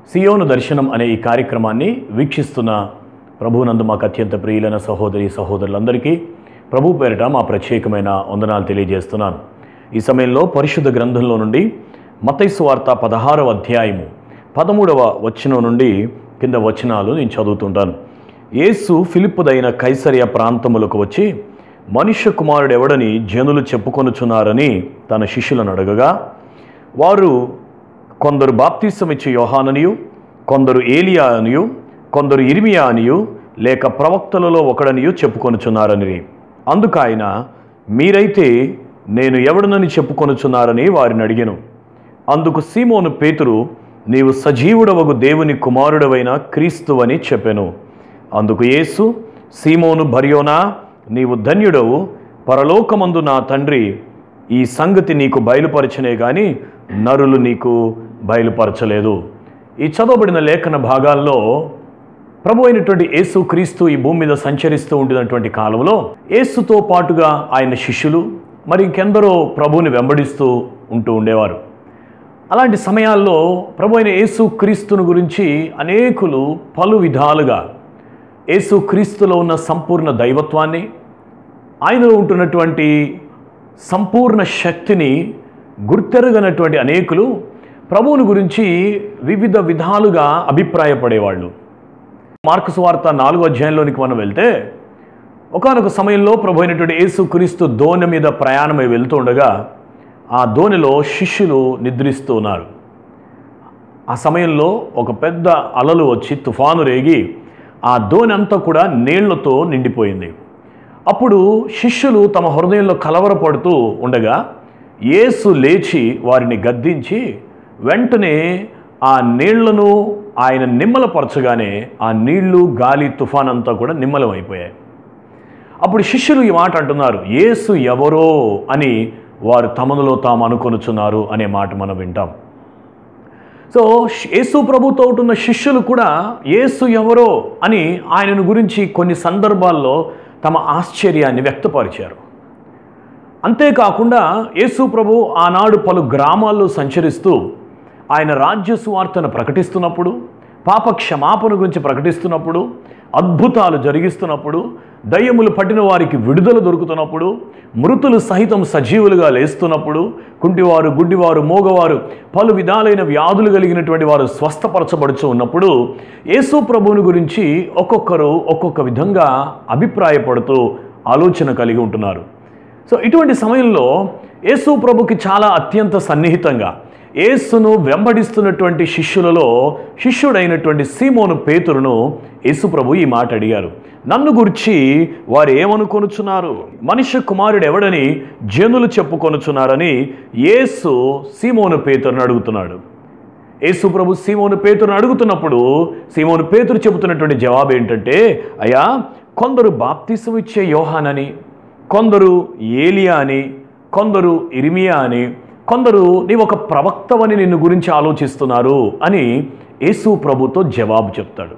సియోను దర్శనం అనే ఈ కార్యక్రమాన్ని వీక్షిస్తున్న ప్రభువునందు మాకు అత్యంత ప్రియులైన సహోదరి సహోదరులందరికీ ప్రభు పేరిట మా ప్రత్యేకమైన వందనాలు తెలియజేస్తున్నాను ఈ సమయంలో పరిశుద్ధ గ్రంథంలో నుండి మతైసు వార్త పదహారవ అధ్యాయము పదమూడవ వచనం నుండి కింద వచనాలు నేను చదువుతుంటాను యేసు ఫిలిప్పుదైన కైసరియ ప్రాంతములకు వచ్చి మనుష్య కుమారుడు ఎవడని జనులు చెప్పుకొనుచున్నారని తన శిష్యులను అడగగా వారు కొందరు బాప్తిసం ఇచ్చే యోహాననియు కొందరు ఏలియా అనియు కొందరు ఇర్మియా అనియు లేక ప్రవక్తలలో ఒకడనియు చెప్పుకొనుచున్నారని అందుకు ఆయన మీరైతే నేను ఎవడనని చెప్పుకొనుచున్నారని వారిని అడిగాను అందుకు సీమోను పేతురు నీవు సజీవుడవగు దేవుని కుమారుడవైన క్రీస్తువని చెప్పెను అందుకు యేసు సీమోను భర్యోనా నీవు ధన్యుడవు పరలోకమందు నా తండ్రి ఈ సంగతి నీకు బయలుపరచనే గాని నరులు నీకు బయలుపరచలేదు ఈ చదవబడిన లేఖన భాగాల్లో ప్రభు అయినటువంటి యేసు క్రీస్తు ఈ భూమి మీద సంచరిస్తూ ఉండినటువంటి కాలంలో యేసుతో పాటుగా ఆయన శిష్యులు మరి ఇంకెందరో ప్రభువుని వెంబడిస్తూ ఉంటూ ఉండేవారు అలాంటి సమయాల్లో ప్రభు అయిన యేసు క్రీస్తుని గురించి అనేకులు పలు విధాలుగా యేసు క్రీస్తులో ఉన్న సంపూర్ణ దైవత్వాన్ని ఆయనలో ఉంటున్నటువంటి సంపూర్ణ శక్తిని గుర్తెరగనటువంటి అనేకులు ప్రభువుని గురించి వివిధ విధాలుగా అభిప్రాయపడేవాళ్ళు మార్కు సువార్త నాలుగో అధ్యాయంలోనికి మనం వెళ్తే ఒకానొక సమయంలో ప్రభు అయినటువంటి యేసు క్రీస్తు దోణి మీద ప్రయాణమై వెళ్తూ ఉండగా ఆ దోణిలో శిష్యులు నిద్రిస్తూ ఉన్నారు ఆ సమయంలో ఒక పెద్ద అలలు వచ్చి తుఫాను రేగి ఆ దోణి అంతా కూడా నీళ్లతో నిండిపోయింది అప్పుడు శిష్యులు తమ హృదయంలో కలవరపడుతూ ఉండగా యేసు లేచి వారిని గద్దించి వెంటనే ఆ నీళ్లను ఆయన నిమ్మలపరచగానే ఆ నీళ్లు గాలి తుఫాన్ అంతా కూడా నిమ్మలం అయిపోయాయి అప్పుడు శిష్యులు ఈ మాట అంటున్నారు యేసు ఎవరో అని వారు తమలో తాము అనుకొనుచున్నారు అనే మాట మనం వింటాం సో యేసు ప్రభుతో ఉంటున్న శిష్యులు కూడా యేసు ఎవరో అని ఆయనను గురించి కొన్ని సందర్భాల్లో తమ ఆశ్చర్యాన్ని వ్యక్తపరిచారు అంతేకాకుండా యేసు ప్రభు ఆనాడు పలు గ్రామాల్లో సంచరిస్తూ ఆయన రాజ్య సువార్తను ప్రకటిస్తున్నప్పుడు పాప క్షమాపణ గురించి ప్రకటిస్తున్నప్పుడు అద్భుతాలు జరిగిస్తున్నప్పుడు దయ్యములు పట్టిన వారికి విడుదల దొరుకుతున్నప్పుడు మృతులు సహితం సజీవులుగా లేస్తున్నప్పుడు కుంటివారు గుడ్డివారు మోగవారు పలు విధాలైన వ్యాధులు కలిగినటువంటి వారు స్వస్థపరచబడుచు ఉన్నప్పుడు యేసు ప్రభువుని గురించి ఒక్కొక్కరు ఒక్కొక్క విధంగా అభిప్రాయపడుతూ ఆలోచన కలిగి ఉంటున్నారు సో ఇటువంటి సమయంలో యేసు ప్రభుకి చాలా అత్యంత సన్నిహితంగా యేసును వెంబడిస్తున్నటువంటి శిష్యులలో శిష్యుడైనటువంటి సీమోను పేతురును యేసు ప్రభు ఈ మాట అడిగారు నన్ను గురించి వారు ఏమనుకొనుచున్నారు మనుష్య కుమారుడు ఎవడని జనులు చెప్పుకొనుచున్నారని యేసు సీమోను పేతురును అడుగుతున్నాడు యేసు ప్రభు సీమోను పేతురును అడుగుతున్నప్పుడు సీమోను పేతురు చెబుతున్నటువంటి జవాబు ఏంటంటే అయ్యా కొందరు బాప్తిసం ఇచ్చే యోహానని కొందరు ఏలియా అని కొందరు ఇరిమియా అని కొందరు నీవు ఒక ప్రవక్తవని నిన్ను గురించి ఆలోచిస్తున్నారు అని యేసు ప్రభుతో జవాబు చెప్తాడు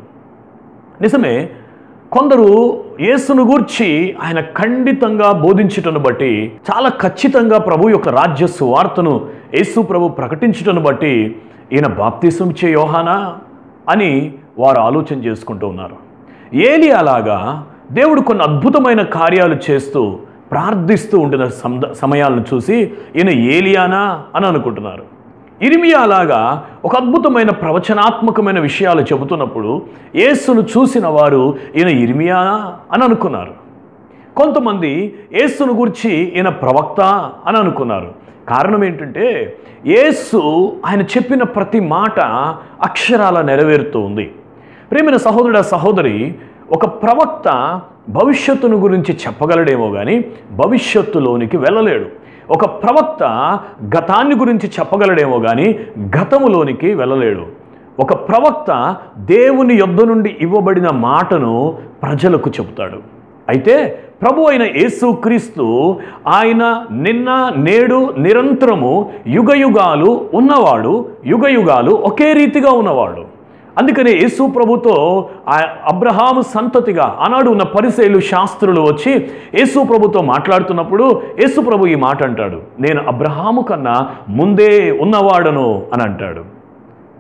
నిజమే కొందరు యేసును గూర్చి ఆయన ఖండితంగా బోధించుటను బట్టి చాలా ఖచ్చితంగా ప్రభు యొక్క రాజ్య సువార్తను యేసు ప్రభు ప్రకటించుటను బట్టి ఈయన బాప్తిసం ఇచ్చే యోహానా అని వారు ఆలోచన చేసుకుంటూ ఉన్నారు ఏలి అలాగా దేవుడు కొన్ని అద్భుతమైన కార్యాలు చేస్తూ ప్రార్థిస్తూ ఉండిన సంద సమయాలను చూసి ఈయన ఏలియానా అని అనుకుంటున్నారు ఇరిమియా అలాగా ఒక అద్భుతమైన ప్రవచనాత్మకమైన విషయాలు చెబుతున్నప్పుడు యేసును చూసిన వారు ఈయన ఇరిమియానా అని అనుకున్నారు కొంతమంది యేసును గురించి ఈయన ప్రవక్త అని అనుకున్నారు కారణం ఏంటంటే యేసు ఆయన చెప్పిన ప్రతి మాట అక్షరాల నెరవేరుతూ ఉంది ప్రేమైన సహోదరుడ సహోదరి ఒక ప్రవక్త భవిష్యత్తును గురించి చెప్పగలడేమో కానీ భవిష్యత్తులోనికి వెళ్ళలేడు ఒక ప్రవక్త గతాన్ని గురించి చెప్పగలడేమో కానీ గతములోనికి వెళ్ళలేడు ఒక ప్రవక్త దేవుని యొద్ద నుండి ఇవ్వబడిన మాటను ప్రజలకు చెబుతాడు అయితే ప్రభు అయిన యేసుక్రీస్తు ఆయన నిన్న నేడు నిరంతరము యుగయుగాలు ఉన్నవాడు యుగయుగాలు ఒకే రీతిగా ఉన్నవాడు అందుకనే యేసు ప్రభుతో ఆ అబ్రహాము సంతతిగా ఆనాడు ఉన్న పరిశైలు శాస్త్రులు వచ్చి యేసు ప్రభుతో మాట్లాడుతున్నప్పుడు యేసు ప్రభు ఈ మాట అంటాడు నేను అబ్రహాము కన్నా ముందే ఉన్నవాడను అని అంటాడు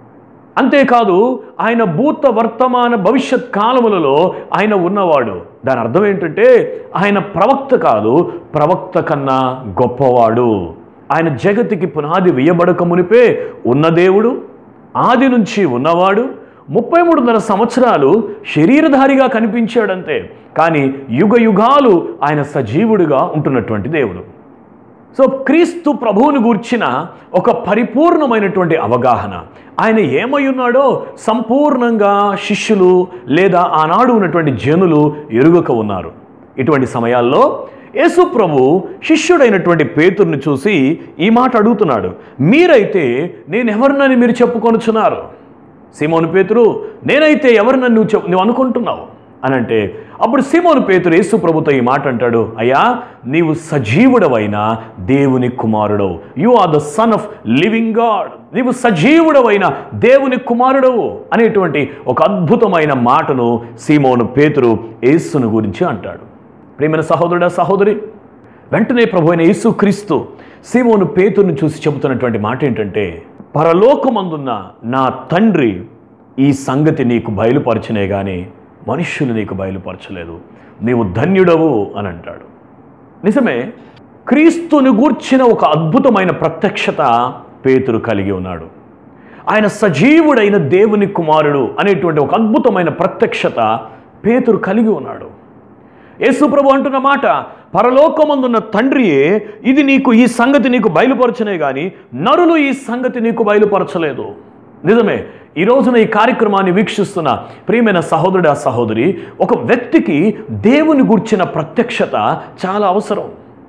అంతేకాదు ఆయన భూత వర్తమాన భవిష్యత్ కాలములలో ఆయన ఉన్నవాడు దాని అర్థం ఏంటంటే ఆయన ప్రవక్త కాదు ప్రవక్త కన్నా గొప్పవాడు ఆయన జగతికి పునాది వేయబడక మునిపే ఉన్న దేవుడు ఆది నుంచి ఉన్నవాడు ముప్పై మూడున్నర సంవత్సరాలు శరీరధారిగా కనిపించాడంతే కానీ యుగ యుగాలు ఆయన సజీవుడిగా ఉంటున్నటువంటి దేవుడు సో క్రీస్తు ప్రభువుని గూర్చిన ఒక పరిపూర్ణమైనటువంటి అవగాహన ఆయన ఏమై ఉన్నాడో సంపూర్ణంగా శిష్యులు లేదా ఆనాడు ఉన్నటువంటి జనులు ఎరుగక ఉన్నారు ఇటువంటి సమయాల్లో యేసు ప్రభు శిష్యుడైనటువంటి పేతుర్ని చూసి ఈ మాట అడుగుతున్నాడు మీరైతే నేను ఎవరినని మీరు చెప్పుకొనుచున్నారు సీమోను పేతురు నేనైతే ఎవరినని నువ్వు చెప్ నువ్వు అనుకుంటున్నావు అని అంటే అప్పుడు సీమోను పేతురు యేసు ప్రభుతో ఈ మాట అంటాడు అయ్యా నీవు సజీవుడవైన దేవుని కుమారుడవు you are the son of living God నీవు సజీవుడవైన దేవుని కుమారుడవు అనేటువంటి ఒక అద్భుతమైన మాటను సీమోను పేతురు యేసును గురించి అంటాడు ప్రియమైన సహోదరుడా సహోదరి వెంటనే ప్రభు అయిన యేసు క్రీస్తు సీమోను పేతురుని చూసి చెబుతున్నటువంటి మాట ఏంటంటే పరలోకమందున్న నా తండ్రి ఈ సంగతి నీకు బయలుపరచనే కానీ మనుష్యులు నీకు బయలుపరచలేదు నీవు ధన్యుడవు అని అంటాడు నిజమే క్రీస్తుని గూర్చిన ఒక అద్భుతమైన ప్రత్యక్షత పేతురు కలిగి ఉన్నాడు ఆయన సజీవుడైన దేవుని కుమారుడు అనేటువంటి ఒక అద్భుతమైన ప్రత్యక్షత పేతురు కలిగి ఉన్నాడు యేసుప్రభు అంటున్న మాట పరలోకమందున్న తండ్రియే ఇది నీకు ఈ సంగతి నీకు బయలుపరచనే కానీ నరులు ఈ సంగతి నీకు బయలుపరచలేదు నిజమే ఈ రోజున ఈ కార్యక్రమాన్ని వీక్షిస్తున్న ప్రియమైన సహోదరుడా సహోదరి ఒక వ్యక్తికి దేవుని గుర్చిన ప్రత్యక్షత చాలా అవసరం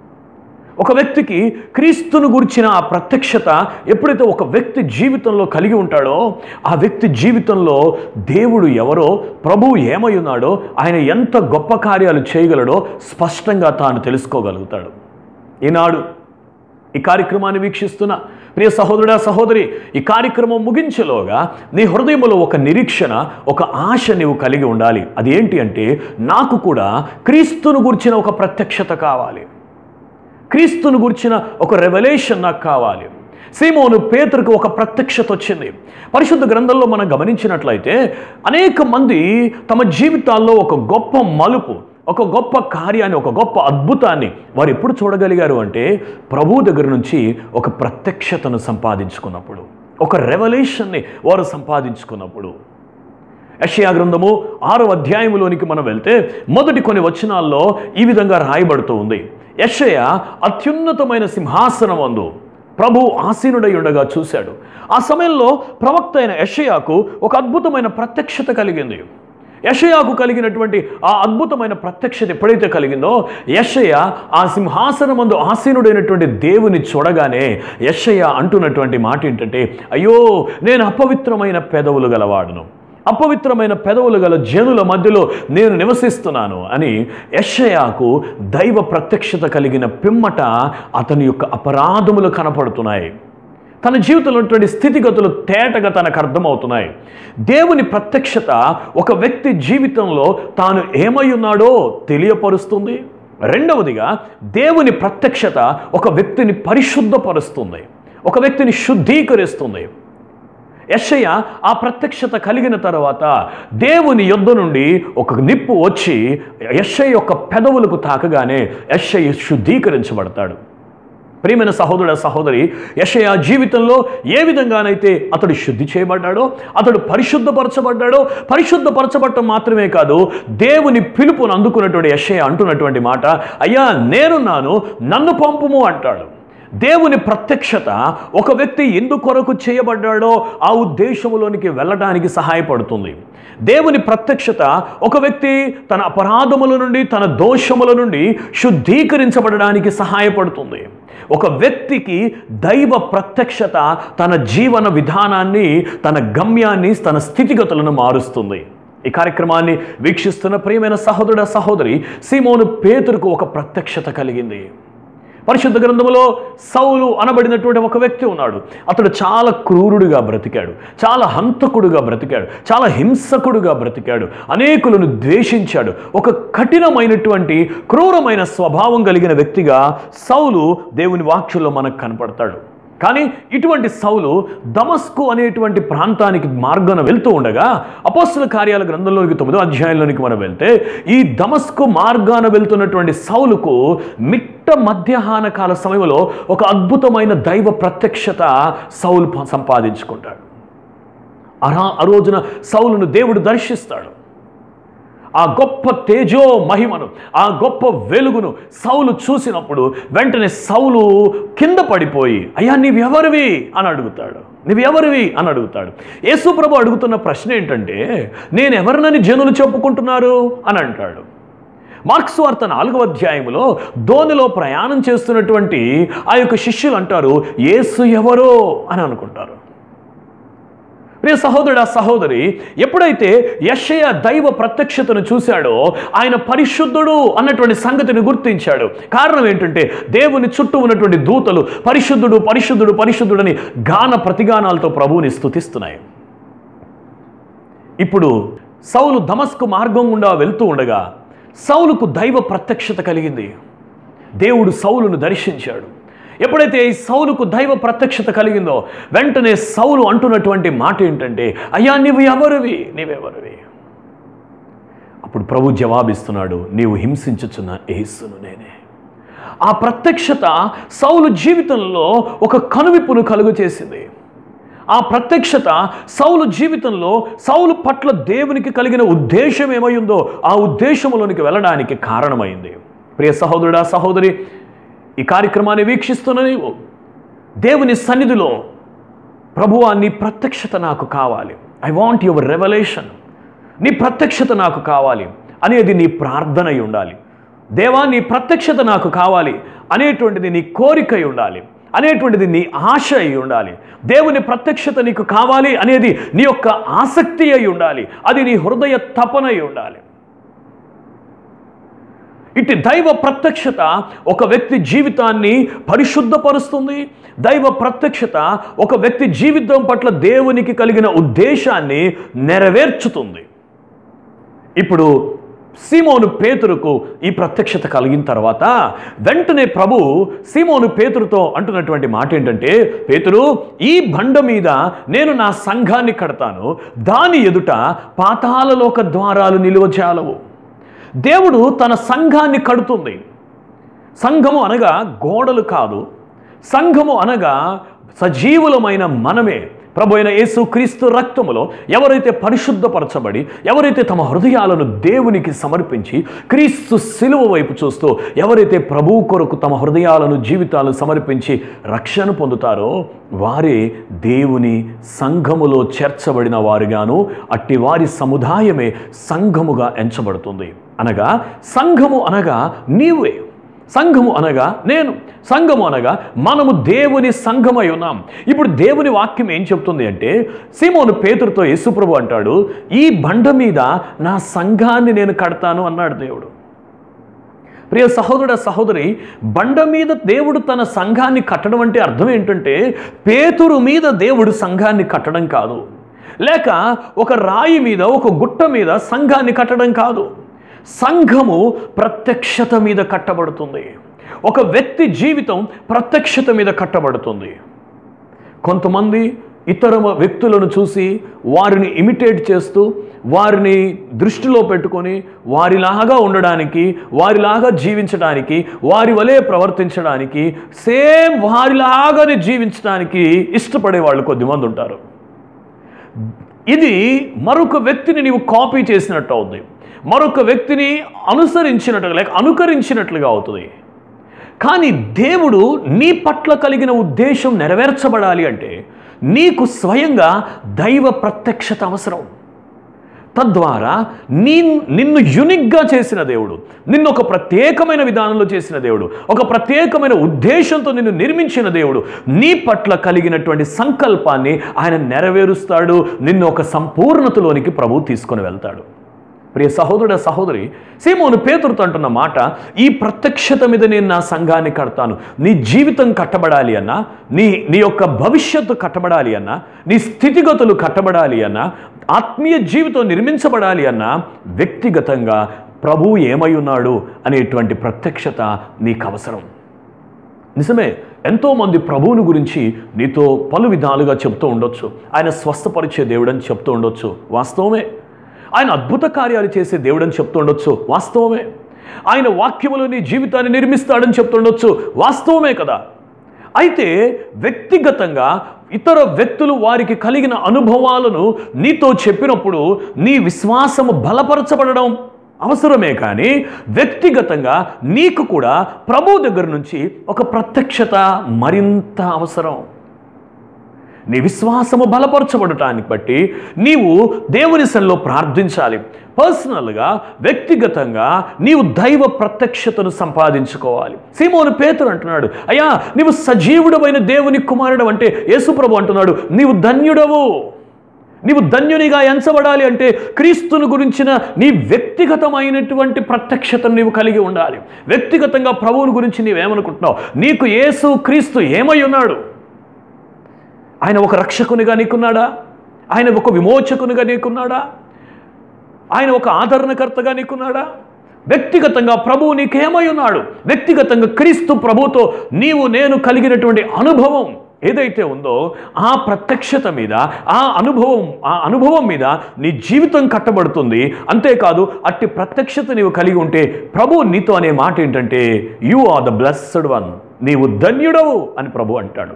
ఒక వ్యక్తికి క్రీస్తును గురించిన ఆ ప్రత్యక్షత ఎప్పుడైతే ఒక వ్యక్తి జీవితంలో కలిగి ఉంటాడో ఆ వ్యక్తి జీవితంలో దేవుడు ఎవరో ప్రభువు ఏమై ఉన్నాడో ఆయన ఎంత గొప్ప కార్యాలు చేయగలడో స్పష్టంగా తాను తెలుసుకోగలుగుతాడు ఈనాడు ఈ కార్యక్రమాన్ని వీక్షిస్తున్న ప్రియ సహోదరుడా సహోదరి ఈ కార్యక్రమం ముగించేలోగా నీ హృదయంలో ఒక నిరీక్షణ ఒక ఆశ నీవు కలిగి ఉండాలి అది ఏంటి అంటే నాకు కూడా క్రీస్తును గురించిన ఒక ప్రత్యక్షత కావాలి క్రీస్తును గురించిన ఒక రెవల్యూషన్ నాకు కావాలి సీమోను పేతురుకు ఒక ప్రత్యక్షత వచ్చింది పరిశుద్ధ గ్రంథంలో మనం గమనించినట్లయితే అనేక మంది తమ జీవితాల్లో ఒక గొప్ప మలుపు ఒక గొప్ప కార్యాన్ని ఒక గొప్ప అద్భుతాన్ని వారు ఎప్పుడు చూడగలిగారు అంటే ప్రభు దగ్గర నుంచి ఒక ప్రత్యక్షతను సంపాదించుకున్నప్పుడు ఒక రెవల్యూషన్ని వారు సంపాదించుకున్నప్పుడు యషయా గ్రంథము ఆరో అధ్యాయములోనికి మనం వెళ్తే మొదటి కొన్ని వచనాల్లో ఈ విధంగా రాయబడుతూ ఉంది యషయ అత్యున్నతమైన సింహాసనం అందు ప్రభు ఆసీనుడై ఉండగా చూశాడు ఆ సమయంలో ప్రవక్త అయిన యషయాకు ఒక అద్భుతమైన ప్రత్యక్షత కలిగింది యషయాకు కలిగినటువంటి ఆ అద్భుతమైన ప్రత్యక్షత ఎప్పుడైతే కలిగిందో యషయ ఆ సింహాసనమందు ఆసీనుడైనటువంటి దేవుని చూడగానే యషయ అంటున్నటువంటి మాట ఏంటంటే అయ్యో నేను అపవిత్రమైన పెదవులు గలవాడును అపవిత్రమైన పెదవులు గల జనుల మధ్యలో నేను నివసిస్తున్నాను అని యషయాకు దైవ ప్రత్యక్షత కలిగిన పిమ్మట అతని యొక్క అపరాధములు కనపడుతున్నాయి తన జీవితంలో ఉన్నటువంటి స్థితిగతులు తేటగా తనకు అర్థమవుతున్నాయి దేవుని ప్రత్యక్షత ఒక వ్యక్తి జీవితంలో తాను ఏమై ఉన్నాడో తెలియపరుస్తుంది రెండవదిగా దేవుని ప్రత్యక్షత ఒక వ్యక్తిని పరిశుద్ధపరుస్తుంది ఒక వ్యక్తిని శుద్ధీకరిస్తుంది యెషయ ఆ ప్రత్యక్షత కలిగిన తర్వాత దేవుని యొద్ద నుండి ఒక నిప్పు వచ్చి యెషయ యొక్క పెదవులకు తాకగానే యెషయ శుద్ధీకరించబడతాడు ప్రియమైన సహోదరుడ సహోదరి యషయ జీవితంలో ఏ విధంగానైతే అతడు శుద్ధి చేయబడ్డాడో అతడు పరిశుద్ధపరచబడ్డాడో పరిశుద్ధపరచబడటం మాత్రమే కాదు దేవుని పిలుపును అందుకున్నటువంటి యషయ అంటున్నటువంటి మాట అయ్యా నేనున్నాను నన్ను పంపుము అంటాడు దేవుని ప్రత్యక్షత ఒక వ్యక్తి ఎందుకొరకు చేయబడ్డాడో ఆ ఉద్దేశములోనికి వెళ్ళడానికి సహాయపడుతుంది దేవుని ప్రత్యక్షత ఒక వ్యక్తి తన అపరాధముల నుండి తన దోషముల నుండి శుద్ధీకరించబడడానికి సహాయపడుతుంది ఒక వ్యక్తికి దైవ ప్రత్యక్షత తన జీవన విధానాన్ని తన గమ్యాన్ని తన స్థితిగతులను మారుస్తుంది ఈ కార్యక్రమాన్ని వీక్షిస్తున్న ప్రియమైన సహోదరుడ సహోదరి సీమోను పేతురుకు ఒక ప్రత్యక్షత కలిగింది పరిశుద్ధ గ్రంథములో సౌలు అనబడినటువంటి ఒక వ్యక్తి ఉన్నాడు అతడు చాలా క్రూరుడిగా బ్రతికాడు చాలా హంతకుడుగా బ్రతికాడు చాలా హింసకుడుగా బ్రతికాడు అనేకులను ద్వేషించాడు ఒక కఠినమైనటువంటి క్రూరమైన స్వభావం కలిగిన వ్యక్తిగా సౌలు దేవుని వాక్యంలో మనకు కనపడతాడు కానీ ఇటువంటి సౌలు దమస్కు అనేటువంటి ప్రాంతానికి మార్గాన వెళ్తూ ఉండగా అపోస్తుల కార్యాల గ్రంథంలోనికి తొమ్మిదో అధ్యాయంలోనికి మనం వెళ్తే ఈ దమస్కు మార్గాన వెళ్తున్నటువంటి సౌలుకు మిట్ట మధ్యాహ్న కాల సమయంలో ఒక అద్భుతమైన దైవ ప్రత్యక్షత సౌలు ప- సంపాదించుకుంటాడు అరా ఆ రోజున సౌలును దేవుడు దర్శిస్తాడు ఆ గొప్ప తేజో మహిమను ఆ గొప్ప వెలుగును సౌలు చూసినప్పుడు వెంటనే సౌలు కింద పడిపోయి అయ్యా నీవెవరివి అని అడుగుతాడు నీవెవరివి అని అడుగుతాడు యేసుప్రభు అడుగుతున్న ప్రశ్న ఏంటంటే నేను ఎవరినని జనులు చెప్పుకుంటున్నారు అని అంటాడు మార్క్స్ వార్త నాలుగవ అధ్యాయంలో ధోనిలో ప్రయాణం చేస్తున్నటువంటి ఆ యొక్క శిష్యులు అంటారు యేసు ఎవరో అని అనుకుంటారు ప్రియ సహోదరుడు సహోదరి ఎప్పుడైతే యషయ దైవ ప్రత్యక్షతను చూశాడో ఆయన పరిశుద్ధుడు అన్నటువంటి సంగతిని గుర్తించాడు కారణం ఏంటంటే దేవుని చుట్టూ ఉన్నటువంటి దూతలు పరిశుద్ధుడు పరిశుద్ధుడు పరిశుద్ధుడని గాన ప్రతిగానాలతో ప్రభువుని స్తుతిస్తున్నాయి ఇప్పుడు సౌలు దమస్కు మార్గం గుండా వెళ్తూ ఉండగా సౌలుకు దైవ ప్రత్యక్షత కలిగింది దేవుడు సౌలును దర్శించాడు ఎప్పుడైతే ఈ సౌలుకు దైవ ప్రత్యక్షత కలిగిందో వెంటనే సౌలు అంటున్నటువంటి మాట ఏంటంటే అయ్యా నీవు ఎవరివి నీవెవరివి అప్పుడు ప్రభు జవాబిస్తున్నాడు నీవు హింసించుచున్న ఏసును నేనే ఆ ప్రత్యక్షత సౌలు జీవితంలో ఒక కనువిప్పును కలుగు చేసింది ఆ ప్రత్యక్షత సౌలు జీవితంలో సౌలు పట్ల దేవునికి కలిగిన ఉద్దేశం ఏమైందో ఆ ఉద్దేశంలోనికి వెళ్ళడానికి కారణమైంది ప్రియ సహోదరుడా సహోదరి ఈ కార్యక్రమాన్ని వీక్షిస్తున్న నీవు దేవుని సన్నిధిలో ప్రభువా నీ ప్రత్యక్షత నాకు కావాలి ఐ వాంట్ యువర్ రెవల్యూషన్ నీ ప్రత్యక్షత నాకు కావాలి అనేది నీ ప్రార్థన అయి ఉండాలి దేవా నీ ప్రత్యక్షత నాకు కావాలి అనేటువంటిది నీ కోరిక అయి ఉండాలి అనేటువంటిది నీ ఆశ అయి ఉండాలి దేవుని ప్రత్యక్షత నీకు కావాలి అనేది నీ యొక్క ఆసక్తి అయి ఉండాలి అది నీ హృదయ తపన అయి ఉండాలి ఇటు దైవ ప్రత్యక్షత ఒక వ్యక్తి జీవితాన్ని పరిశుద్ధపరుస్తుంది దైవ ప్రత్యక్షత ఒక వ్యక్తి జీవితం పట్ల దేవునికి కలిగిన ఉద్దేశాన్ని నెరవేర్చుతుంది ఇప్పుడు సీమోను పేతురుకు ఈ ప్రత్యక్షత కలిగిన తర్వాత వెంటనే ప్రభు సీమోను పేతురుతో అంటున్నటువంటి మాట ఏంటంటే పేతురు ఈ బండ మీద నేను నా సంఘాన్ని కడతాను దాని ఎదుట పాతాళలోక ద్వారాలు నిలువచాలవు దేవుడు తన సంఘాన్ని కడుతుంది సంఘము అనగా గోడలు కాదు సంఘము అనగా సజీవులమైన మనమే ప్రభు అయిన యేసు క్రీస్తు రక్తములో ఎవరైతే పరిశుద్ధపరచబడి ఎవరైతే తమ హృదయాలను దేవునికి సమర్పించి క్రీస్తు సిలువ వైపు చూస్తూ ఎవరైతే ప్రభువు కొరకు తమ హృదయాలను జీవితాలను సమర్పించి రక్షణ పొందుతారో వారే దేవుని సంఘములో చేర్చబడిన వారుగాను అట్టి వారి సముదాయమే సంఘముగా ఎంచబడుతుంది అనగా సంఘము అనగా నీవే సంఘము అనగా నేను సంఘము అనగా మనము దేవుని సంఘమై ఉన్నాం ఇప్పుడు దేవుని వాక్యం ఏం చెప్తుంది అంటే సీమోను పేతురుతో యేసుప్రభు అంటాడు ఈ బండ మీద నా సంఘాన్ని నేను కడతాను అన్నాడు దేవుడు ప్రియ సహోదరుడ సహోదరి బండ మీద దేవుడు తన సంఘాన్ని కట్టడం అంటే అర్థం ఏంటంటే పేతురు మీద దేవుడు సంఘాన్ని కట్టడం కాదు లేక ఒక రాయి మీద ఒక గుట్ట మీద సంఘాన్ని కట్టడం కాదు సంఘము ప్రత్యక్షత మీద కట్టబడుతుంది ఒక వ్యక్తి జీవితం ప్రత్యక్షత మీద కట్టబడుతుంది కొంతమంది ఇతర వ్యక్తులను చూసి వారిని ఇమిటేట్ చేస్తూ వారిని దృష్టిలో పెట్టుకొని వారిలాగా ఉండడానికి వారిలాగా జీవించడానికి వారి వలె ప్రవర్తించడానికి సేమ్ వారిలాగానే జీవించడానికి ఇష్టపడే వాళ్ళు కొద్దిమంది ఉంటారు ఇది మరొక వ్యక్తిని నీవు కాపీ చేసినట్టు అవుతుంది మరొక వ్యక్తిని అనుసరించినట్టుగా లేక అనుకరించినట్లుగా అవుతుంది కానీ దేవుడు నీ పట్ల కలిగిన ఉద్దేశం నెరవేర్చబడాలి అంటే నీకు స్వయంగా దైవ ప్రత్యక్షత అవసరం తద్వారా నీ నిన్ను యునిక్గా చేసిన దేవుడు నిన్ను ఒక ప్రత్యేకమైన విధానంలో చేసిన దేవుడు ఒక ప్రత్యేకమైన ఉద్దేశంతో నిన్ను నిర్మించిన దేవుడు నీ పట్ల కలిగినటువంటి సంకల్పాన్ని ఆయన నెరవేరుస్తాడు నిన్ను ఒక సంపూర్ణతలోనికి ప్రభు తీసుకొని వెళ్తాడు ప్రియ సహోదరుడ సహోదరి సీమోను పేతురుతో అంటున్న మాట ఈ ప్రత్యక్షత మీద నేను నా సంఘాన్ని కడతాను నీ జీవితం కట్టబడాలి అన్నా నీ నీ యొక్క భవిష్యత్తు కట్టబడాలి అన్నా నీ స్థితిగతులు కట్టబడాలి అన్నా ఆత్మీయ జీవితం నిర్మించబడాలి అన్నా వ్యక్తిగతంగా ప్రభువు ఏమై ఉన్నాడు అనేటువంటి ప్రత్యక్షత నీకు అవసరం నిజమే ఎంతోమంది ప్రభువుని గురించి నీతో పలు విధాలుగా చెప్తూ ఉండొచ్చు ఆయన స్వస్థపరిచే దేవుడని చెప్తూ ఉండొచ్చు వాస్తవమే ఆయన అద్భుత కార్యాలు చేసే దేవుడని చెప్తూ ఉండొచ్చు వాస్తవమే ఆయన వాక్యములో నీ జీవితాన్ని నిర్మిస్తాడని చెప్తుండొచ్చు వాస్తవమే కదా అయితే వ్యక్తిగతంగా ఇతర వ్యక్తులు వారికి కలిగిన అనుభవాలను నీతో చెప్పినప్పుడు నీ విశ్వాసము బలపరచబడడం అవసరమే కానీ వ్యక్తిగతంగా నీకు కూడా ప్రభు దగ్గర నుంచి ఒక ప్రత్యక్షత మరింత అవసరం నీ విశ్వాసము బలపరచబడటానికి బట్టి నీవు దేవుని సన్నిలో ప్రార్థించాలి పర్సనల్గా వ్యక్తిగతంగా నీవు దైవ ప్రత్యక్షతను సంపాదించుకోవాలి సీమోను పేతురు అంటున్నాడు అయ్యా నీవు సజీవుడమైన దేవుని కుమారుడు అంటే యేసుప్రభు అంటున్నాడు నీవు ధన్యుడవు నీవు ధన్యునిగా ఎంచబడాలి అంటే క్రీస్తుని గురించిన నీ వ్యక్తిగతమైనటువంటి ప్రత్యక్షతను నీవు కలిగి ఉండాలి వ్యక్తిగతంగా ప్రభువుని గురించి నీవేమనుకుంటున్నావు నీకు యేసు క్రీస్తు ఏమై ఉన్నాడు ఆయన ఒక రక్షకునిగా నీకున్నాడా ఆయన ఒక విమోచకునిగా నీకున్నాడా ఆయన ఒక ఆదరణకర్తగా నీకున్నాడా వ్యక్తిగతంగా ప్రభువు నీకేమై ఉన్నాడు వ్యక్తిగతంగా క్రీస్తు ప్రభుతో నీవు నేను కలిగినటువంటి అనుభవం ఏదైతే ఉందో ఆ ప్రత్యక్షత మీద ఆ అనుభవం ఆ అనుభవం మీద నీ జీవితం కట్టబడుతుంది అంతేకాదు అట్టి ప్రత్యక్షత నీవు కలిగి ఉంటే ప్రభు నీతో అనే మాట ఏంటంటే you are the blessed one నీవు ధన్యుడవు అని ప్రభు అంటాడు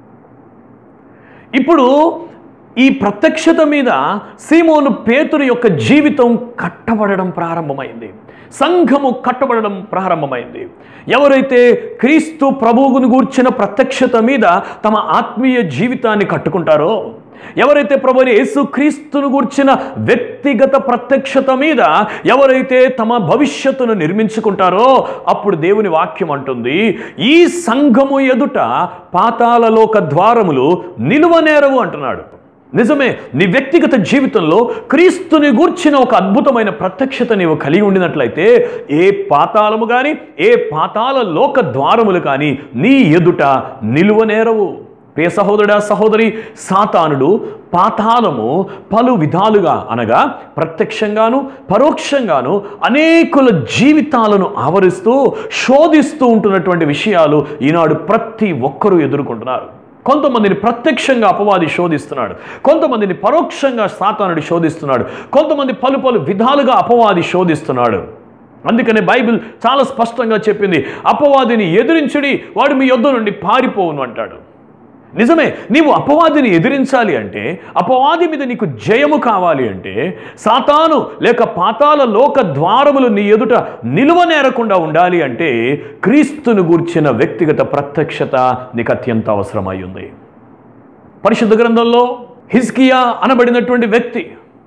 ఇప్పుడు ఈ ప్రత్యక్షత మీద సీమోను పేతురు యొక్క జీవితం కట్టబడడం ప్రారంభమైంది సంఘము కట్టబడడం ప్రారంభమైంది ఎవరైతే క్రీస్తు ప్రభువును గూర్చిన ప్రత్యక్షత మీద తమ ఆత్మీయ జీవితాన్ని కట్టుకుంటారో ఎవరైతే ప్రభుని యేసు క్రీస్తును గూర్చిన వ్యక్తిగత ప్రత్యక్షత మీద ఎవరైతే తమ భవిష్యత్తును నిర్మించుకుంటారో అప్పుడు దేవుని వాక్యం అంటుంది ఈ సంఘము ఎదుట పాతాళలోక ద్వారములు నిలువనేరవు అంటున్నాడు నిజమే నీ వ్యక్తిగత జీవితంలో క్రీస్తుని గూర్చిన ఒక అద్భుతమైన ప్రత్యక్షత నీవు కలిగి ఉండినట్లయితే ఏ పాతాళము కానీ ఏ పాతాళ లోక ద్వారములు కానీ నీ ఎదుట నిలువనేరవు ప్రియ సహోదరుడా సహోదరి సాతానుడు పాతాళము పలు విధాలుగా అనగా ప్రత్యక్షంగాను పరోక్షంగాను అనేకుల జీవితాలను ఆవరిస్తూ శోధిస్తూ ఉంటున్నటువంటి విషయాలు ఈనాడు ప్రతి ఒక్కరూ ఎదుర్కొంటున్నారు కొంతమందిని ప్రత్యక్షంగా అపవాది శోధిస్తున్నాడు కొంతమందిని పరోక్షంగా సాతానుడు శోధిస్తున్నాడు కొంతమంది పలు పలు విధాలుగా అపవాది శోధిస్తున్నాడు అందుకనే బైబిల్ చాలా స్పష్టంగా చెప్పింది అపవాదిని ఎదిరించుడి వాడు మీ యొద్ద నుండి పారిపోవును అంటాడు నిజమే నీవు అపవాదిని ఎదిరించాలి అంటే అపవాది మీద నీకు జయము కావాలి అంటే సాతాను లేక పాతాల లోక ద్వారములు నీ ఎదుట నిలువనేరకుండా ఉండాలి అంటే క్రీస్తును గూర్చిన వ్యక్తిగత ప్రత్యక్షత నీకు అత్యంత అవసరమై ఉంది పరిశుద్ధ గ్రంథంలో హిస్కియా అనబడినటువంటి వ్యక్తి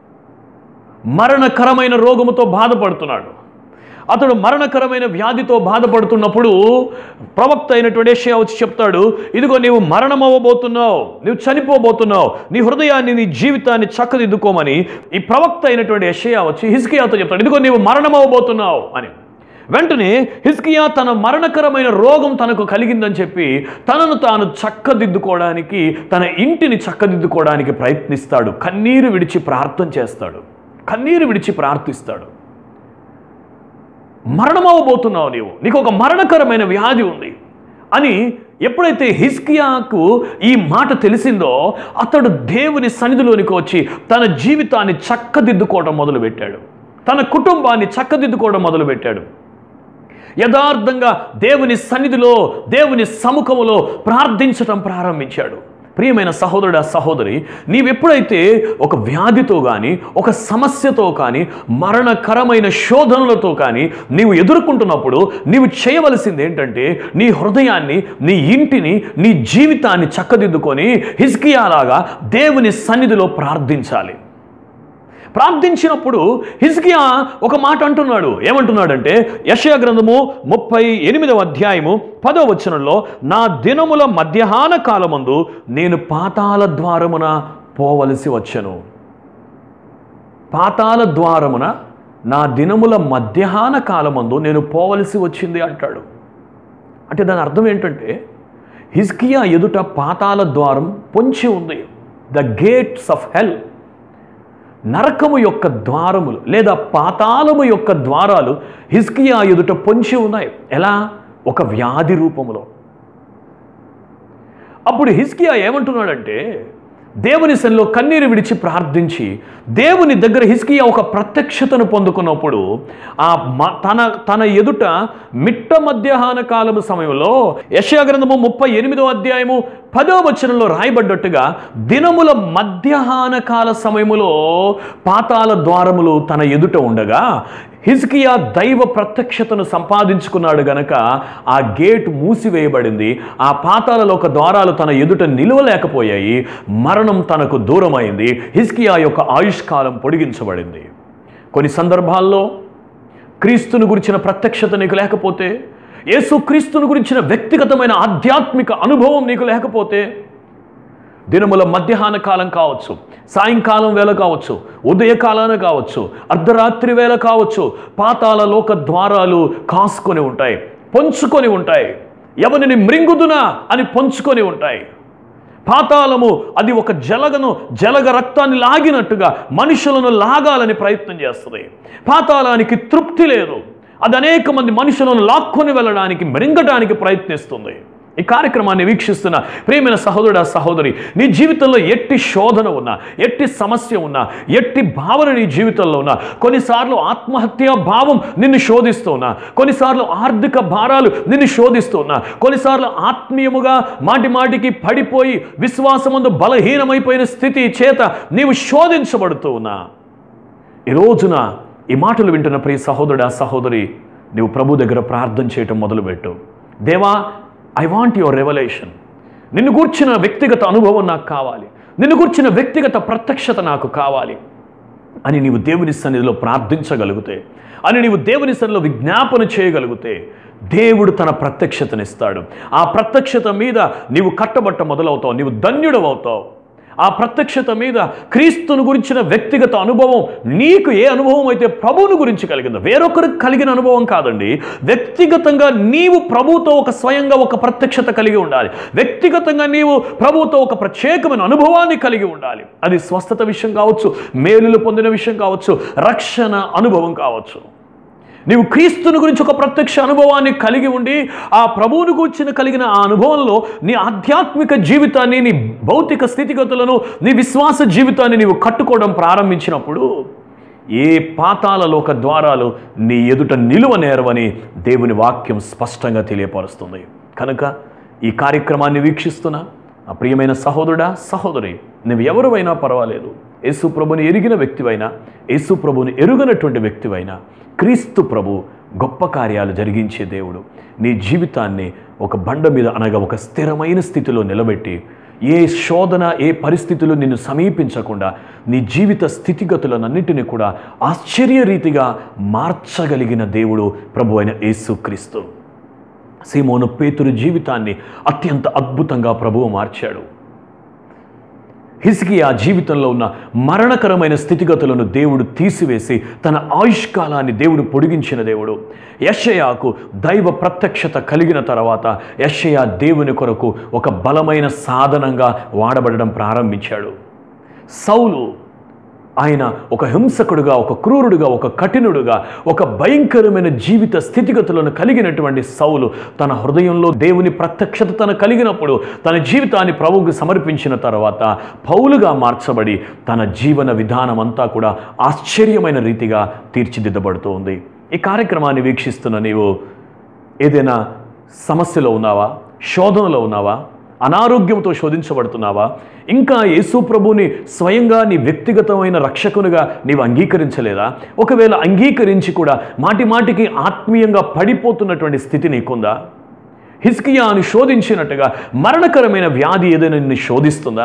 మరణకరమైన రోగముతో బాధపడుతున్నాడు అతడు మరణకరమైన వ్యాధితో బాధపడుతున్నప్పుడు ప్రవక్త అయినటువంటి ఏషియా వచ్చి చెప్తాడు ఇదిగో నీవు మరణం అవ్వబోతున్నావు నీవు చనిపోబోతున్నావు నీ హృదయాన్ని నీ జీవితాన్ని చక్కదిద్దుకోమని ఈ ప్రవక్త అయినటువంటి యషయా వచ్చి హిస్కియాతో చెప్తాడు ఇదిగో నీవు మరణం అవ్వబోతున్నావు అని వెంటనే హిస్కియా తన మరణకరమైన రోగం తనకు కలిగిందని చెప్పి తనను తాను చక్కదిద్దుకోవడానికి తన ఇంటిని చక్కదిద్దుకోవడానికి ప్రయత్నిస్తాడు కన్నీరు విడిచి ప్రార్థన చేస్తాడు కన్నీరు విడిచి ప్రార్థిస్తాడు మరణమవబోతున్నావు నీవు నీకు ఒక మరణకరమైన వ్యాధి ఉంది అని ఎప్పుడైతే హిస్కియాకు ఈ మాట తెలిసిందో అతడు దేవుని సన్నిధిలోనికి వచ్చి తన జీవితాన్ని చక్కదిద్దుకోవడం మొదలుపెట్టాడు తన కుటుంబాన్ని చక్కదిద్దుకోవడం మొదలుపెట్టాడు యథార్థంగా దేవుని సన్నిధిలో దేవుని సముఖములో ప్రార్థించటం ప్రారంభించాడు ప్రియమైన సహోదరుడా సహోదరి నీవెప్పుడైతే ఒక వ్యాధితో కానీ ఒక సమస్యతో కానీ మరణకరమైన శోధనలతో కానీ నీవు ఎదుర్కొంటున్నప్పుడు నీవు చేయవలసింది ఏంటంటే నీ హృదయాన్ని నీ ఇంటిని నీ జీవితాన్ని చక్కదిద్దుకొని హిజ్కియాలాగా దేవుని సన్నిధిలో ప్రార్థించాలి ప్రార్థించినప్పుడు హిజ్కియా ఒక మాట అంటున్నాడు ఏమంటున్నాడంటే యశయ గ్రంథము ముప్పై ఎనిమిదవ అధ్యాయము పదో వచనంలో నా దినముల మధ్యాహ్న కాలమందు నేను పాతాల ద్వారమున పోవలసి వచ్చను పాతాల ద్వారమున నా దినముల మధ్యాహ్న కాలమందు నేను పోవలసి వచ్చింది అంటాడు అంటే దాని అర్థం ఏంటంటే హిజ్కియా ఎదుట పాతాల ద్వారం పొంచి ఉంది ద గేట్స్ ఆఫ్ హెల్ నరకము యొక్క ద్వారములు లేదా పాతాళము యొక్క ద్వారాలు హిస్కియా ఎదుట పొంచి ఉన్నాయి ఎలా ఒక వ్యాధి రూపములో అప్పుడు హిస్కియా ఏమంటున్నాడంటే దేవుని సన్నిలో కన్నీరు విడిచి ప్రార్థించి దేవుని దగ్గర హిస్కియా ఒక ప్రత్యక్షతను పొందుకున్నప్పుడు ఆ మ- తన తన ఎదుట మిట్ట మధ్యాహ్న కాలము సమయంలో యశయా గ్రంథము ముప్పై ఎనిమిదో అధ్యాయము పదో వచనంలో రాయబడ్డట్టుగా దినముల మధ్యాహ్న కాల సమయములో పాతాల ద్వారములు తన ఎదుట ఉండగా హిజ్కియా దైవ ప్రత్యక్షతను సంపాదించుకున్నాడు గనక ఆ గేట్ మూసివేయబడింది ఆ పాతాలలో ఒక ద్వారాలు తన ఎదుట నిలవలేకపోయాయి మరణం తనకు దూరమైంది హిజ్కియా యొక్క ఆయుష్కాలం పొడిగించబడింది కొన్ని సందర్భాల్లో క్రీస్తుని గురించిన ప్రత్యక్షత నీకు లేకపోతే యేసు క్రీస్తుని గురించిన వ్యక్తిగతమైన ఆధ్యాత్మిక అనుభవం నీకు లేకపోతే దినముల మధ్యాహ్న కాలం కావచ్చు సాయంకాలం వేళ కావచ్చు ఉదయకాలాన కావచ్చు అర్ధరాత్రి వేళ కావచ్చు పాతాల లోక ద్వారాలు కాసుకొని ఉంటాయి పొంచుకొని ఉంటాయి ఎవరిని మృంగుదునా అని పొంచుకొని ఉంటాయి పాతాళము అది ఒక జలగను జలగ రక్తాన్ని లాగినట్టుగా మనుషులను లాగాలని ప్రయత్నం చేస్తుంది పాతాళానికి తృప్తి లేదు అది అనేక మంది మనుషులను లాక్కొని వెళ్ళడానికి మృంగడానికి ప్రయత్నిస్తుంది ఈ కార్యక్రమాన్ని వీక్షిస్తున్న ప్రియమైన సహోదరుడా సహోదరి నీ జీవితంలో ఎట్టి శోధన ఉన్నా ఎట్టి సమస్య ఉన్నా ఎట్టి భావన నీ జీవితంలో ఉన్నా కొన్నిసార్లు ఆత్మహత్యా భావం నిన్ను శోధిస్తూ ఉన్నా కొన్నిసార్లు ఆర్థిక భారాలు నిన్ను శోధిస్తూ ఉన్నా కొన్నిసార్లు ఆత్మీయముగా మాటి మాటికి పడిపోయి విశ్వాసమందు బలహీనమైపోయిన స్థితి చేత నీవు శోధించబడుతూ ఉన్నా ఈ రోజున ఈ మాటలు వింటున్న ప్రియ సహోదరుడా సహోదరి నీవు ప్రభు దగ్గర ప్రార్థన చేయటం మొదలుపెట్టు దేవా ఐ వాంట్ యువర్ రెవల్యూషన్ నిన్ను కూర్చిన వ్యక్తిగత అనుభవం నాకు కావాలి నిన్ను కూర్చిన వ్యక్తిగత ప్రత్యక్షత నాకు కావాలి అని నీవు దేవుని సన్నిధిలో ప్రార్థించగలిగితే అని నీవు దేవుని సన్నిధిలో విజ్ఞాపన చేయగలిగితే దేవుడు తన ప్రత్యక్షతనిస్తాడు ఆ ప్రత్యక్షత మీద నీవు కట్టబట్ట మొదలవుతావు నీవు ధన్యుడవవుతావు ఆ ప్రత్యక్షత మీద క్రీస్తుని గురించిన వ్యక్తిగత అనుభవం నీకు ఏ అనుభవం అయితే ప్రభువుని గురించి కలిగిందో వేరొకరికి కలిగిన అనుభవం కాదండి వ్యక్తిగతంగా నీవు ప్రభువుతో ఒక స్వయంగా ఒక ప్రత్యక్షత కలిగి ఉండాలి వ్యక్తిగతంగా నీవు ప్రభువుతో ఒక ప్రత్యేకమైన అనుభవాన్ని కలిగి ఉండాలి అది స్వస్థత విషయం కావచ్చు మేలులు పొందిన విషయం కావచ్చు రక్షణ అనుభవం కావచ్చు నీవు క్రీస్తుని గురించి ఒక ప్రత్యక్ష అనుభవాన్ని కలిగి ఉండి ఆ ప్రభువుని గురించిన కలిగిన ఆ అనుభవంలో నీ ఆధ్యాత్మిక జీవితాన్ని నీ భౌతిక స్థితిగతులను నీ విశ్వాస జీవితాన్ని నీవు కట్టుకోవడం ప్రారంభించినప్పుడు ఏ పాతాల లోక ద్వారాలు నీ ఎదుట నిలువ నేరవని దేవుని వాక్యం స్పష్టంగా తెలియపరుస్తుంది కనుక ఈ కార్యక్రమాన్ని వీక్షిస్తున్న ఆ ప్రియమైన సహోదరుడా సహోదరి నువ్వు ఎవరివైనా పర్వాలేదు యేసు ప్రభుని ఎరిగిన వ్యక్తివైనా యేసు ప్రభుని ఎరుగనటువంటి వ్యక్తివైనా క్రీస్తు ప్రభు గొప్ప కార్యాలు జరిగించే దేవుడు నీ జీవితాన్ని ఒక బండ మీద అనగా ఒక స్థిరమైన స్థితిలో నిలబెట్టి ఏ శోధన ఏ పరిస్థితులు నిన్ను సమీపించకుండా నీ జీవిత స్థితిగతులనన్నిటిని కూడా ఆశ్చర్యరీతిగా మార్చగలిగిన దేవుడు ప్రభు అయిన యేసుక్రీస్తు సీమోను పేతురు జీవితాన్ని అత్యంత అద్భుతంగా ప్రభువు మార్చాడు హిస్కియా జీవితంలో ఉన్న మరణకరమైన స్థితిగతులను దేవుడు తీసివేసి తన ఆయుష్కాలాన్ని దేవుడు పొడిగించిన దేవుడు యషయాకు దైవ ప్రత్యక్షత కలిగిన తర్వాత యషయా దేవుని కొరకు ఒక బలమైన సాధనంగా వాడబడడం ప్రారంభించాడు సౌలు ఆయన ఒక హింసకుడుగా ఒక క్రూరుడుగా ఒక కఠినుడుగా ఒక భయంకరమైన జీవిత స్థితిగతులను కలిగినటువంటి సౌలు తన హృదయంలో దేవుని ప్రత్యక్షత తన కలిగినప్పుడు తన జీవితాన్ని ప్రభువుకు సమర్పించిన తర్వాత పౌలుగా మార్చబడి తన జీవన విధానం అంతా కూడా ఆశ్చర్యమైన రీతిగా తీర్చిదిద్దబడుతూ ఉంది ఈ కార్యక్రమాన్ని వీక్షిస్తున్న నీవు ఏదైనా సమస్యలో ఉన్నావా శోధనలో ఉన్నావా అనారోగ్యంతో శోధించబడుతున్నావా ఇంకా యేసు ప్రభుని స్వయంగా నీ వ్యక్తిగతమైన రక్షకునిగా నీవు అంగీకరించలేదా ఒకవేళ అంగీకరించి కూడా మాటి మాటికి ఆత్మీయంగా పడిపోతున్నటువంటి స్థితి నీకుందా హిస్కియాను శోధించినట్టుగా మరణకరమైన వ్యాధి ఏదైనా నిన్ను శోధిస్తుందా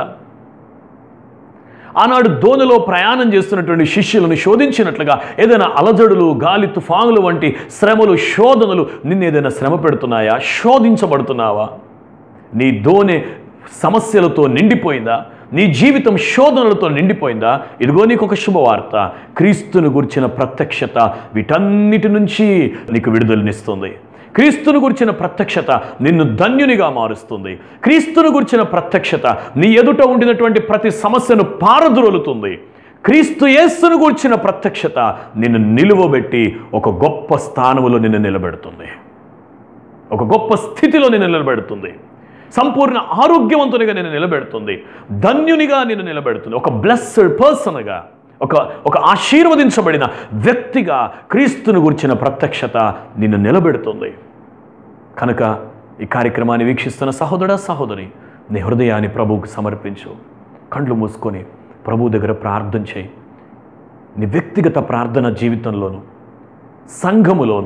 ఆనాడు దోణిలో ప్రయాణం చేస్తున్నటువంటి శిష్యులను శోధించినట్లుగా ఏదైనా అలజడులు గాలి తుఫానులు వంటి శ్రమలు శోధనలు నిన్ను ఏదైనా శ్రమ పెడుతున్నాయా శోధించబడుతున్నావా నీ దోణి సమస్యలతో నిండిపోయిందా నీ జీవితం శోధనలతో నిండిపోయిందా ఇదిగో నీకు ఒక శుభవార్త క్రీస్తును గురించిన ప్రత్యక్షత వీటన్నిటి నుంచి నీకు విడుదలనిస్తుంది క్రీస్తును గురించిన ప్రత్యక్షత నిన్ను ధన్యునిగా మారుస్తుంది క్రీస్తును గురించిన ప్రత్యక్షత నీ ఎదుట ఉండినటువంటి ప్రతి సమస్యను పారద్రోలుతుంది క్రీస్తు యేస్సును గూర్చిన ప్రత్యక్షత నిన్ను నిలువబెట్టి ఒక గొప్ప స్థానములో నిన్ను నిలబెడుతుంది ఒక గొప్ప స్థితిలో నిన్ను నిలబెడుతుంది సంపూర్ణ ఆరోగ్యవంతునిగా నేను నిలబెడుతుంది ధన్యునిగా నేను నిలబెడుతుంది ఒక బ్లెస్డ్ పర్సన్గా ఒక ఒక ఆశీర్వదించబడిన వ్యక్తిగా క్రీస్తుని గురించిన ప్రత్యక్షత నిన్ను నిలబెడుతుంది కనుక ఈ కార్యక్రమాన్ని వీక్షిస్తున్న సహోదర సహోదరి నీ హృదయాన్ని ప్రభువుకు సమర్పించు కండ్లు మూసుకొని ప్రభు దగ్గర ప్రార్థన చేయి నీ వ్యక్తిగత ప్రార్థన జీవితంలోను సంఘములోను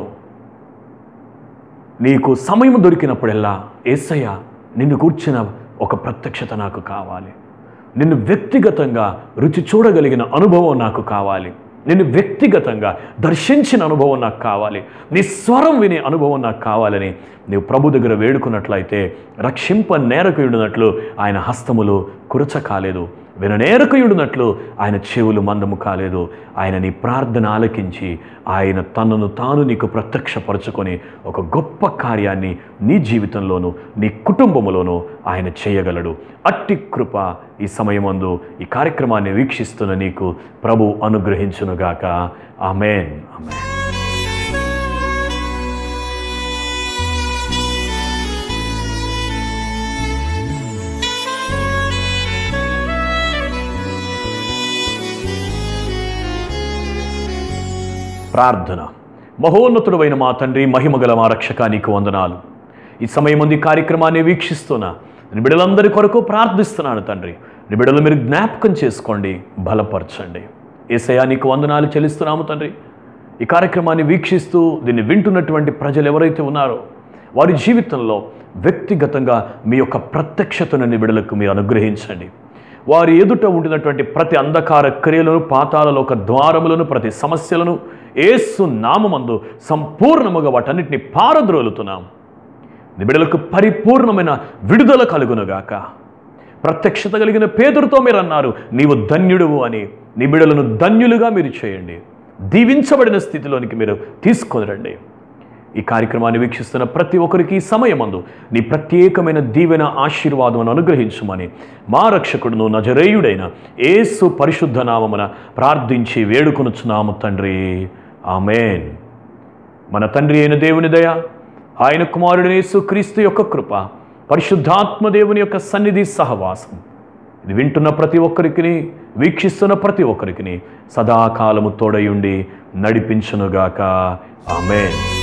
నీకు సమయం దొరికినప్పుడెల్లా ఏసయ్య నిన్ను కూర్చిన ఒక ప్రత్యక్షత నాకు కావాలి నిన్ను వ్యక్తిగతంగా రుచి చూడగలిగిన అనుభవం నాకు కావాలి నిన్ను వ్యక్తిగతంగా దర్శించిన అనుభవం నాకు కావాలి నీ స్వరం వినే అనుభవం నాకు కావాలని నీవు ప్రభు దగ్గర వేడుకున్నట్లయితే రక్షింప నేరకుయుడినట్లు ఆయన హస్తములు కురచ కాలేదు విననేరకుయుడినట్లు ఆయన చెవులు మందము కాలేదు ఆయన నీ ప్రార్థన ఆలకించి ఆయన తనను తాను నీకు ప్రత్యక్షపరచుకొని ఒక గొప్ప కార్యాన్ని నీ జీవితంలోనూ నీ కుటుంబములోనూ ఆయన చేయగలడు అట్టి కృప ఈ సమయమందు ఈ కార్యక్రమాన్ని వీక్షిస్తున్న నీకు ప్రభు అనుగ్రహించునుగాక ఆమెన్ ఆమెన్ ప్రార్థన మహోన్నతుడైన మా తండ్రి మహిమగల మా రక్షక నీకు వందనాలు ఈ సమయం ముందు ఈ కార్యక్రమాన్ని వీక్షిస్తున్నా నీ బిడ్డలందరి కొరకు ప్రార్థిస్తున్నాను తండ్రి నీ బిడ్డలు మీరు జ్ఞాపకం చేసుకోండి బలపరచండి ఏసయా నీకు వందనాలు చెల్లిస్తున్నాము తండ్రి ఈ కార్యక్రమాన్ని వీక్షిస్తూ దీన్ని వింటున్నటువంటి ప్రజలు ఎవరైతే ఉన్నారో వారి జీవితంలో వ్యక్తిగతంగా మీ యొక్క ప్రత్యక్షతను నీ బిడ్డలకు మీరు అనుగ్రహించండి వారి ఎదుట ఉండినటువంటి ప్రతి అంధకార క్రియలను పాతాలలో ఒక ద్వారములను ప్రతి సమస్యలను ఏసు నామమందు సంపూర్ణముగా వాటన్నిటిని పారద్రోలుతున్నాం నిబిడలకు పరిపూర్ణమైన విడుదల కలుగునుగాక ప్రత్యక్షత కలిగిన పేదరితో మీరు అన్నారు నీవు ధన్యుడువు అని నిబిడలను ధన్యులుగా మీరు చేయండి దీవించబడిన స్థితిలోనికి మీరు తీసుకొని రండి ఈ కార్యక్రమాన్ని వీక్షిస్తున్న ప్రతి ఒక్కరికి ఈ సమయమందు నీ ప్రత్యేకమైన దీవెన ఆశీర్వాదమును అనుగ్రహించుమని మా రక్షకుడును నజరేయుడైన ఏసు పరిశుద్ధ నామమున ప్రార్థించి వేడుకొనుచున్నాము తండ్రి ఆమెన్ మన తండ్రి అయిన దేవుని దయ ఆయన కుమారుడు యేసు క్రీస్తు యొక్క కృప పరిశుద్ధాత్మ దేవుని యొక్క సన్నిధి సహవాసం ఇది వింటున్న ప్రతి ఒక్కరికి వీక్షిస్తున్న ప్రతి ఒక్కరికి సదాకాలము తోడయుండి నడిపించునుగాక ఆమెన్